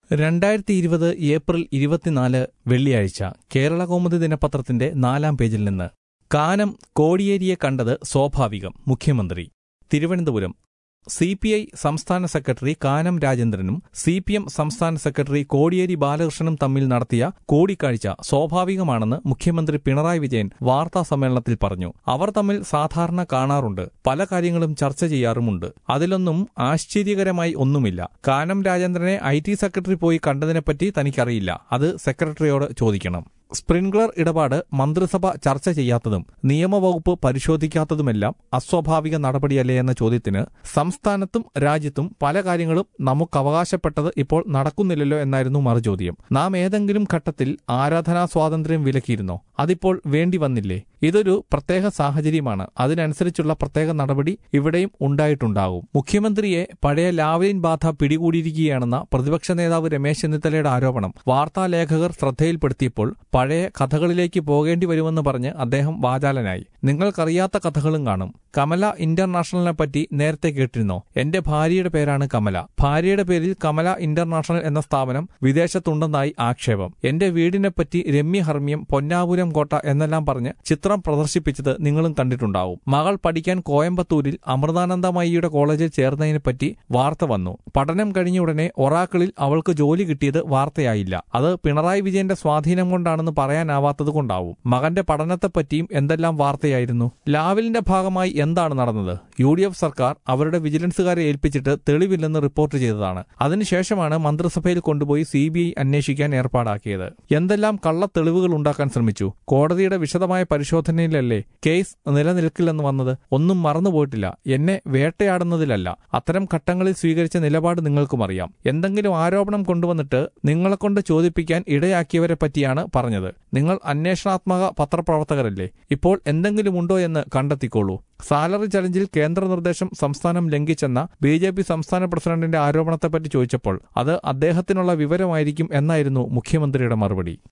രണ്ടായിരത്തി ഇരുപത് ഏപ്രിൽ ഇരുപത്തിനാല് വെള്ളിയാഴ്ച കേരള കൗമുദി ദിനപത്രത്തിന്റെ നാലാം പേജിൽ നിന്ന് കാനം കോടിയേരിയെ കണ്ടത് സ്വാഭാവികം മുഖ്യമന്ത്രി തിരുവനന്തപുരം സി പി ഐ സംസ്ഥാന സെക്രട്ടറി കാനം രാജേന്ദ്രനും സി പി എം സംസ്ഥാന സെക്രട്ടറി കോടിയേരി ബാലകൃഷ്ണനും തമ്മിൽ നടത്തിയ കൂടിക്കാഴ്ച സ്വാഭാവികമാണെന്ന് മുഖ്യമന്ത്രി പിണറായി വിജയൻ വാർത്താ സമ്മേളനത്തിൽ പറഞ്ഞു അവർ തമ്മിൽ സാധാരണ കാണാറുണ്ട് പല കാര്യങ്ങളും ചർച്ച ചെയ്യാറുമുണ്ട് അതിലൊന്നും ആശ്ചര്യകരമായി ഒന്നുമില്ല കാനം രാജേന്ദ്രനെ ഐ ടി സെക്രട്ടറി പോയി കണ്ടതിനെപ്പറ്റി തനിക്കറിയില്ല അത് സെക്രട്ടറിയോട് ചോദിക്കണം സ്പ്രിംഗ്ലർ ഇടപാട് മന്ത്രിസഭ ചർച്ച ചെയ്യാത്തതും നിയമവകുപ്പ് പരിശോധിക്കാത്തതുമെല്ലാം അസ്വാഭാവിക നടപടിയല്ലേ എന്ന ചോദ്യത്തിന് സംസ്ഥാനത്തും രാജ്യത്തും പല കാര്യങ്ങളും നമുക്ക് അവകാശപ്പെട്ടത് ഇപ്പോൾ നടക്കുന്നില്ലല്ലോ എന്നായിരുന്നു മറുചോദ്യം നാം ഏതെങ്കിലും ഘട്ടത്തിൽ ആരാധനാ സ്വാതന്ത്ര്യം വിലക്കിയിരുന്നോ അതിപ്പോൾ വേണ്ടി വന്നില്ലേ ഇതൊരു പ്രത്യേക സാഹചര്യമാണ് അതിനനുസരിച്ചുള്ള പ്രത്യേക നടപടി ഇവിടെയും ഉണ്ടായിട്ടുണ്ടാകും മുഖ്യമന്ത്രിയെ പഴയ ലാവ്ലിൻ ബാധ പിടികൂടിയിരിക്കുകയാണെന്ന പ്രതിപക്ഷ നേതാവ് രമേശ് ചെന്നിത്തലയുടെ ആരോപണം വാർത്താലേഖകർ ശ്രദ്ധയിൽപ്പെടുത്തിയപ്പോൾ പഴയ കഥകളിലേക്ക് പോകേണ്ടി വരുമെന്ന് പറഞ്ഞ് അദ്ദേഹം വാചാലനായി നിങ്ങൾക്കറിയാത്ത കഥകളും കാണും കമല ഇന്റർനാഷണലിനെ പറ്റി നേരത്തെ കേട്ടിരുന്നോ എന്റെ ഭാര്യയുടെ പേരാണ് കമല ഭാര്യയുടെ പേരിൽ കമല ഇന്റർനാഷണൽ എന്ന സ്ഥാപനം വിദേശത്തുണ്ടെന്നായി ആക്ഷേപം എന്റെ വീടിനെപ്പറ്റി രമ്യ ഹർമ്മ്യം പൊന്നാപുരം കോട്ട എന്നെല്ലാം പറഞ്ഞ് ചിത്രം പ്രദർശിപ്പിച്ചത് നിങ്ങളും കണ്ടിട്ടുണ്ടാവും മകൾ പഠിക്കാൻ കോയമ്പത്തൂരിൽ അമൃതാനന്ദമയിയുടെ കോളേജിൽ ചേർന്നതിനെപ്പറ്റി വാർത്ത വന്നു പഠനം കഴിഞ്ഞ ഉടനെ ഒറാക്കിളിൽ അവൾക്ക് ജോലി കിട്ടിയത് വാർത്തയായില്ല അത് പിണറായി വിജയന്റെ സ്വാധീനം കൊണ്ടാണെന്ന് പറയാനാവാത്തത് കൊണ്ടാവും മകന്റെ പഠനത്തെപ്പറ്റിയും എന്തെല്ലാം വാർത്തയായിരുന്നു ലാവലിന്റെ ഭാഗമായി എന്താണ് നടന്നത് യു ഡി എഫ് സർക്കാർ അവരുടെ വിജിലൻസുകാരെ ഏൽപ്പിച്ചിട്ട് തെളിവില്ലെന്ന് റിപ്പോർട്ട് ചെയ്തതാണ് അതിനുശേഷമാണ് മന്ത്രിസഭയിൽ കൊണ്ടുപോയി സി ബി ഐ അന്വേഷിക്കാൻ ഏർപ്പാടാക്കിയത് എന്തെല്ലാം കള്ള തെളിവുകൾ ഉണ്ടാക്കാൻ ശ്രമിച്ചു കോടതിയുടെ വിശദമായ പരിശോധനയിലല്ലേ കേസ് നിലനിൽക്കില്ലെന്ന് വന്നത് ഒന്നും മറന്നുപോയിട്ടില്ല എന്നെ വേട്ടയാടുന്നതിലല്ല അത്തരം ഘട്ടങ്ങളിൽ സ്വീകരിച്ച നിലപാട് നിങ്ങൾക്കും അറിയാം എന്തെങ്കിലും ആരോപണം കൊണ്ടുവന്നിട്ട് നിങ്ങളെക്കൊണ്ട് ചോദിപ്പിക്കാൻ ഇടയാക്കിയവരെ പറ്റിയാണ് പറഞ്ഞത് നിങ്ങൾ അന്വേഷണാത്മക പത്രപ്രവർത്തകരല്ലേ ഇപ്പോൾ എന്തെങ്കിലും ഉണ്ടോ എന്ന് കണ്ടെത്തിക്കോളൂ സാലറി ചലഞ്ചിൽ കേന്ദ്ര നിർദ്ദേശം സംസ്ഥാനം ലംഘിച്ചെന്ന ബി ജെ പി സംസ്ഥാന പ്രസിഡന്റിന്റെ ആരോപണത്തെപ്പറ്റി ചോദിച്ചപ്പോൾ അത് അദ്ദേഹത്തിനുള്ള വിവരമായിരിക്കും എന്നായിരുന്നു മുഖ്യമന്ത്രിയുടെ മറുപടി